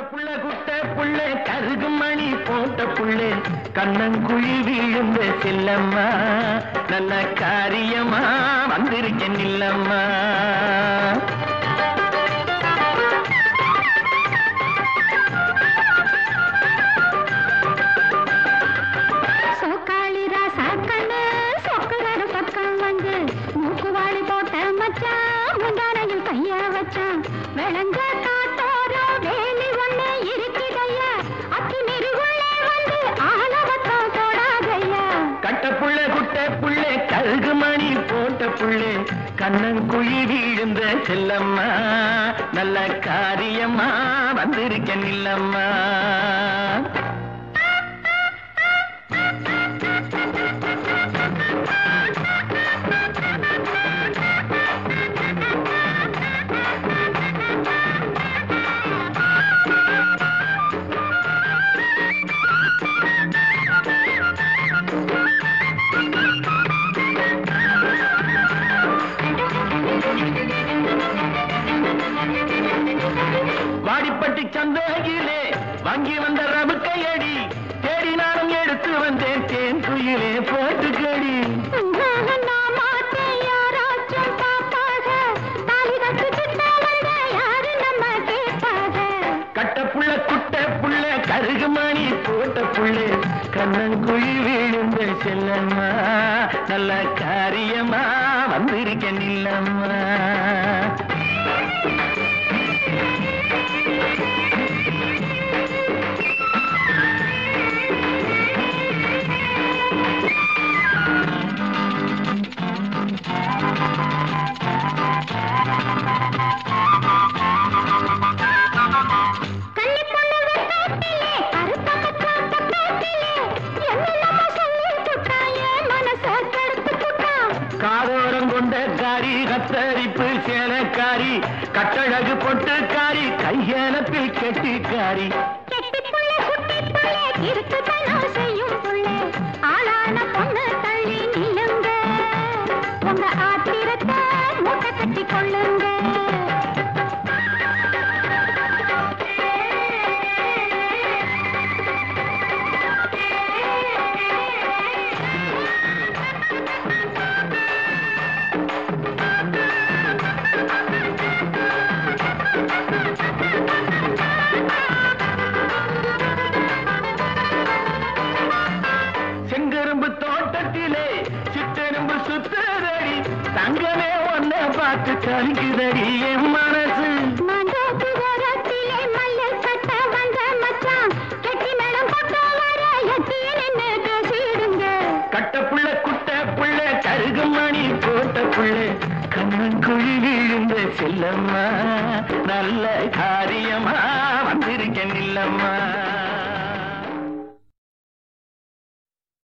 புள்ள குட்ட புள்ள கருகு மணி போட்ட புள்ளே கண்ணங்குழி விழுந்த செல்லம்மா நல்ல காரியமா வந்திருக்கேன் இல்லம்மா சோக்காளி ராசா கண்ணு சொக்கராரு பக்கம் வந்து மூக்குவாளி போட்ட மச்சான் முந்தானையில் கைய வச்சான் விளைஞ்ச காத்தோரோ வேலி ஒண்ணு இருக்குதையா அத்தி நெருகுள்ளே வந்து ஆலவத்தம் தொடாதையா கட்ட புள்ள குட்ட புள்ளே கருகு மணி போட்ட புள்ளே கண்ணங்குழி விழுந்த செல்லம்மா நல்ல காரியமா வந்திருக்கேன் இல்லம்மா வாடிப்பட்டி சந்தையிலே வாங்கி வந்த ரபுக்கையடி தேடினாலும் எடுத்து வந்தேன் தேன் குயிலே போட்டுக்கடி உன்னால நான் மாட்டேன் யாராச்சும் பாப்பாக தாலி கட்டுக்கிட்ட வந்த யாரு நம்ம கேட்பாக கட்ட புள்ள குட்ட புள்ள கருகு மணி போட்ட புள்ளே கண்ணங்குழி விழுந்த செல்லம்மா நல்ல காரியமா வந்திருக்கேன் இல்லம்மா கன்னி பொண்ணு வெட்டாட்டிலே, கருத்த மச்சான் பக்கத்திலே, என்னென்னமோ சொல்லி புட்டான், என் மனச கெடுத்து புட்டான். காதோரம் கொண்ட காரி கத்தரிப்பு சேலக்காரி கட்டழகு பொட்டுக்காரி கையெனப்பில் கெட்டிக்காரி கெட்டிப் புள்ள, குட்டிப் புள்ள, கிறுக்குத்தனம் செய்யும் புள்ள. ஆளான பொண்ணு தள்ளி நில்லுங்க. உங்க ஆத்திரத்தை மூட்டை கட்டிக் கொள்ளுங்க செங்கரும்பு தோட்டத்திலே சித்தெரும்பு சுத்துதடி தங்கமே ஒன்ன பார்த்து கலிக்குதடி என் மனசு மண்டோக்கு ஓரத்திலே மல்லல் கட்ட வந்த மச்சான். கெட்டி மேளம் கொண்டு வர எட்டி நின்னு பேசிடுங்க. கட்ட புள்ள குட்ட புள்ள கருகு மணி போட்ட புள்ள கண்ணன் குழி விழுந்த செல்லம்மா நல்ல காரியமா